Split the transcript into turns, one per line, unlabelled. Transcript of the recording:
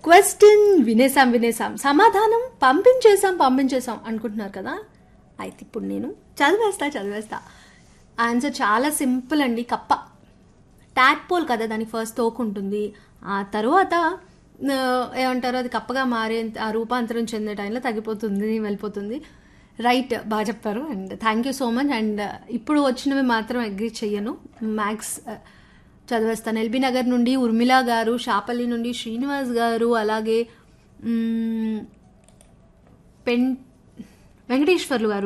question వినేసాం వినేసాం సమాధానం పంపించేసాం పంపించేసాం అనుకుంటున్నారు కదా అయితే ఇప్పుడు నేను చదివేస్తా చదివేస్తా ఆన్సర్ చాలా సింపుల్ అండి కప్ప ట్యాడ్పోల్ కదా దానికి ఫస్ట్ తోకు ఉంటుంది ఆ తర్వాత ఆ, ఏమంటారు అది కప్పగా మారే ఆ రూపాంతరం చెందే టైంలో తగ్గిపోతుంది వెళ్ళిపోతుంది రైట్ బాగా చెప్పారు and thank you so much and ఇప్పుడు వచ్చినవి మాత్రం అగ్రీ చెయ్యను మ్యాథ్స్ చదివేస్తాను ఎల్బీ నగర్ నుండి ఉర్మిళ గారు షాపల్లి నుండి శ్రీనివాస్ గారు అలాగే మ్, పెన్ వెంకటేశ్వర్లు గారు